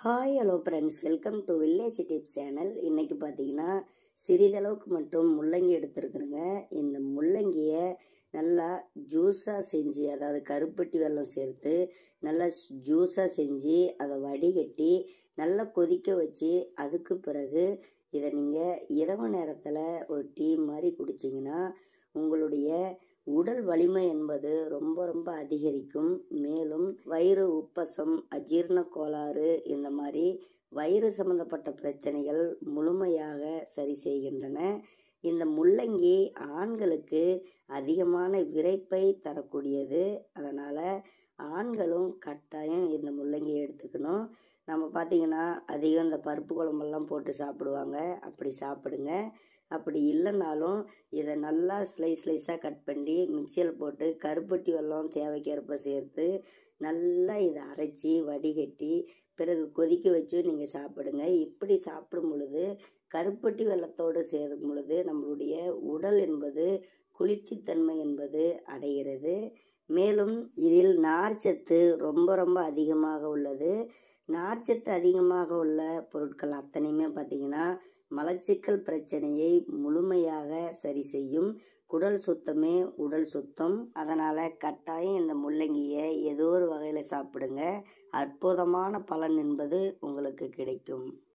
hi hello friends welcome to village tips channel இன்னைக்கு பார்த்தீங்கன்னா சிறிதளவுக்கு மட்டும் முள்ளங்கி எடுத்துருக்குறேங்க இந்த முள்ளங்கியை நல்லா ஜூஸாக செஞ்சு அதாவது கருப்பட்டி வெல்லம் சேர்த்து நல்லா ஜூஸாக செஞ்சு அதை வடிகட்டி நல்லா கொதிக்க வச்சு அதுக்கு பிறகு இதை நீங்கள் இரவு நேரத்தில் ஒரு டீ மாதிரி குடிச்சிங்கன்னா உங்களுடைய உடல் வலிமை என்பது ரொம்ப ரொம்ப அதிகரிக்கும் மேலும் வயிறு உப்பசம் அஜீரண கோளாறு இந்த மாதிரி வயிறு சம்பந்தப்பட்ட பிரச்சனைகள் முழுமையாக சரி செய்கின்றன இந்த முள்ளங்கி ஆண்களுக்கு அதிகமான விரைப்பை தரக்கூடியது அதனால் ஆண்களும் கட்டாயம் இந்த முள்ளங்கியை எடுத்துக்கணும் நம்ம பார்த்திங்கன்னா அதிகம் இந்த பருப்பு குழம்பெல்லாம் போட்டு சாப்பிடுவாங்க அப்படி சாப்பிடுங்க அப்படி இல்லைனாலும் இதை நல்லா ஸ்லைஸ் ஸ்லைஸாக கட் பண்ணி மிக்சியில் போட்டு கருப்பட்டி வெல்லம் தேவைக்கேற்ப சேர்த்து நல்லா இதை அரைச்சி வடிகட்டி பிறகு கொதிக்க வச்சு நீங்கள் சாப்பிடுங்க இப்படி சாப்பிடும் பொழுது கருப்பட்டி வெள்ளத்தோடு சேரும் பொழுது நம்மளுடைய உடல் என்பது குளிர்ச்சித்தன்மை என்பது அடைகிறது மேலும் இதில் நார்ச்சத்து ரொம்ப ரொம்ப அதிகமாக உள்ளது நார்ச்சத்து அதிகமாக உள்ள பொருட்கள் அத்தனையுமே பார்த்தீங்கன்னா மலச்சிக்கல் பிரச்சனையை முழுமையாக சரி செய்யும் குடல் சுத்தமே உடல் சுத்தம் அதனால் கட்டாயம் இந்த முள்ளங்கியை ஏதோ ஒரு வகையில் சாப்பிடுங்க அற்புதமான பலன் என்பது உங்களுக்கு கிடைக்கும்